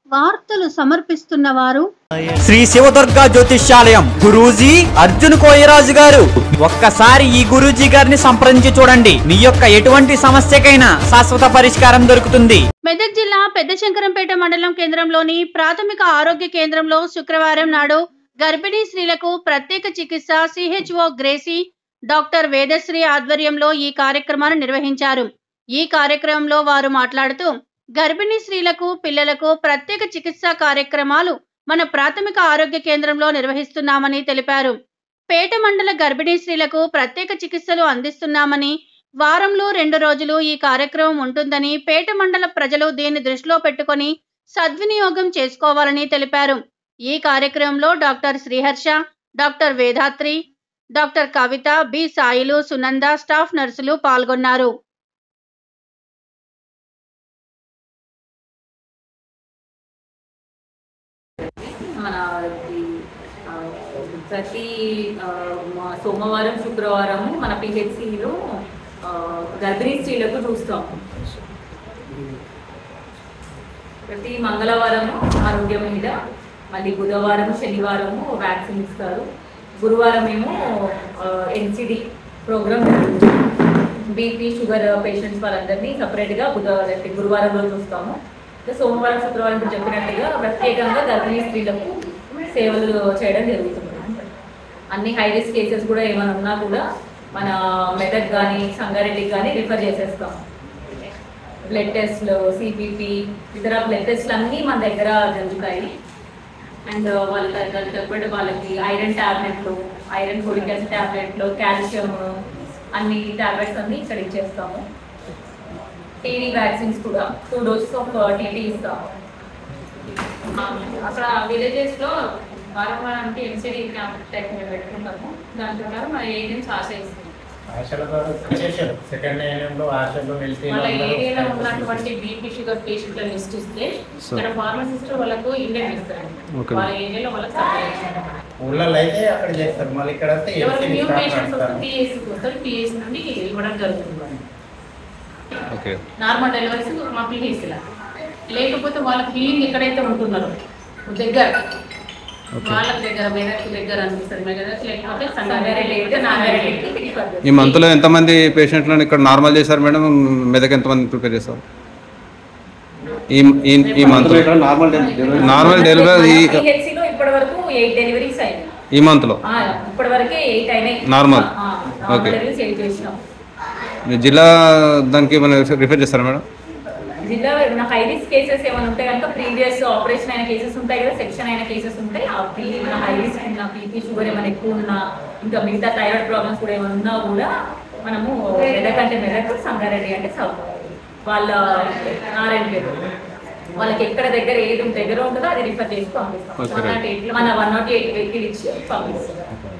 వార్తలు సమర్పిస్తున్న వారు శ్రీ శివదుర్గ జ్యోతిష్యాలయం గురూజీ అర్జున్ కోయరాజు గారు ఒక్కసారి ఈ గురూజీ గారిని సంప్రదించి చూడండి మీ యొక్క ఎటువంటి సమస్యకైనా శాశ్వత పరిష్కారం దొరుకుతుంది మెదక్ జిల్లా పెద్దశంకరంపేట మండలం కేంద్రంలోని ప్రాథమిక ఆరోగ్య కేంద్రంలో శుక్రవారం నాడు గర్భిణీ స్త్రీలకు ప్రత్యేక చికిత్స సిహెచ్ఓ గ్రేసీ డాక్టర్ వేదశ్రీ ఆధ్వర్యంలో ఈ కార్యక్రమాన్ని నిర్వహించారు ఈ కార్యక్రమంలో వారు మాట్లాడుతూ గర్భిణీ స్త్రీలకు పిల్లలకు ప్రత్యేక చికిత్సా కార్యక్రమాలు మన ప్రాథమిక ఆరోగ్య కేంద్రంలో నిర్వహిస్తున్నామని తెలిపారు పేట మండల గర్భిణీ స్త్రీలకు ప్రత్యేక చికిత్సలు అందిస్తున్నామని వారంలో రెండు రోజులు ఈ కార్యక్రమం ఉంటుందని పేట మండల ప్రజలు దీన్ని దృష్టిలో పెట్టుకొని సద్వినియోగం చేసుకోవాలని తెలిపారు ఈ కార్యక్రమంలో doctor Sriharsha doctor Vedatri doctor Kavitha B Sailu Sunanda staff నర్సులు పాల్గొన్నారు మన ఈ, ఆ, ప్రతి ఆ, మా సోమవారం శుక్రవారం మన పిహెచ్సిలో గర్భిణీ స్త్రీలకు చూస్తాం ప్రతి మంగళవారము ఆరోగ్యం మీద మళ్ళీ బుధవారం శనివారము వ్యాక్సిన్ ఇస్తారు గురువారం ఏమో NCD program BP sugar patients వాళ్ళందరినీ సపరేట్గా బుధ అంటే గురువారం రోజు చూస్తాము ఇంకా సోమవారం శుక్రవారం ఇప్పుడు చెప్పినట్టుగా ప్రత్యేకంగా గర్భిణీ స్త్రీలకు సేవలు చేయడం జరుగుతుంది అన్ని హై రిస్క్ కేసెస్ కూడా ఏమైనా ఉన్నా కూడా మన మెదక్ కానీ సంగారెడ్డికి కానీ రిఫర్ చేసేస్తాం బ్లడ్ టెస్ట్లు సిపిపి ఇతర బ్లడ్ టెస్ట్లు అన్నీ మన దగ్గర జరుగుతాయి అండ్ వాళ్ళకి దానికి తగ్గట్టు వాళ్ళకి ఐరన్ టాబ్లెట్లు ఐరన్ ఫోలిక్ యాసిడ్ టాబ్లెట్లు కాల్షియం అన్ని టాబ్లెట్స్ అన్ని ఇక్కడ ఇచ్చేస్తాము టీడీ వ్యాక్సిన్స్ కూడా టూ డోసెస్ ఆఫ్ టీటీ ఇస్తాము అక్కడ విలేజెస్ లో వారం వారానికి ఎన్సీడీ క్యాంప్ టైప్ మేము పెట్టుకుంటాము దాని ప్రకారం మన ఏజెంట్స్ ఆశ్రయిస్తాం ఆశల ద్వారా చేశారు సెకండ్ ఏఎన్ఎంలో ఆశలో వెళ్తే వాళ్ళ ఏరియాలో ఉన్నటువంటి బీపీ షుగర్ పేషెంట్ల లిస్ట్ ఇస్తే ఇక్కడ ఫార్మసిస్ట్ వాళ్ళకు ఇండియన్ ఇస్తారు వాళ్ళ ఏరియాలో వాళ్ళకి సప్లై చేస్తారు ఊళ్ళలో అయితే అక్కడ చేస్తారు మళ్ళీ ఇక్కడ వస్తే ఎవరు LCD న్యూ స్టాఫ్ పేషెంట్స్ వస్తే నడుస్తారు. పిఎస్సికి వస్తారు పిఎస్సి నుండి ఇవ్వడం జరుగుతుంది ఓకే నార్మల్ డెలివరీస్ మా పిహెచ్సిలా లేకపోతే వాళ్ళకి హీలింగ్ ఎక్కడైతే ఉంటున్నారో దగ్గర వాళ్ళ దగ్గర మెదక్ దగ్గర అనిపిస్తుంది మెదక్ లేకపోతే సంగారెడ్డి లేకపోతే నాగారెడ్డికి రిఫర్ ఈ మంత్లో ఎంతమంది పేషెంట్లను ఇక్కడ నార్మల్ చేశారు మేడం మెదక్ ఎంతమంది ప్రిపేర్ చేస్తారు ఈ ఈ ఈ మంత్లో నార్మల్ నార్మల్ డెలివరీ ఈ- పిహెచ్సిలో ఇప్పటి వరకు ఎయిట్ డెలివరీస్ అయినాయి ఈ మంత్లో ఆ, ఇప్పటి వరకే ఎయిట్ అయినాయి Normal. ఆ, normal Okay. deliveries ఎయిట్ చేసినాం మీ జిల్లా దానికి ఏమైనా రిఫర్ చేస్తారా మేడం జిల్లా ఏమైనా హై రిస్క్ కేసెస్ ఏమైనా ఉంటే కనుక ప్రీవియస్ ఆపరేషన్ అయిన కేసెస్ ఉంటాయి కదా సెక్షన్ అయిన కేసెస్ ఉంటాయి అవి ఏమైనా హై రిస్క్ ఉన్న బీపీ షుగర్ ఏమైనా ఎక్కువ ఉన్నా ఇంకా మిగతా థైరాయిడ్ ప్రాబ్లమ్స్ కూడా ఏమైనా ఉన్నా కూడా మనము మెదక్ అంటే మెదక్ సంగారెడ్డి అంటే సౌత్ వాళ్ళ నారాయణ పేరు వాళ్ళకి ఎక్కడ దగ్గర ఏది దగ్గర ఉంటుందో అది రిఫర్ చేసి పంపిస్తాం Okay, right. మన వన్ నాట్ ఎయిట్ వెహికల్ ఇచ్చి పంపిస్తాం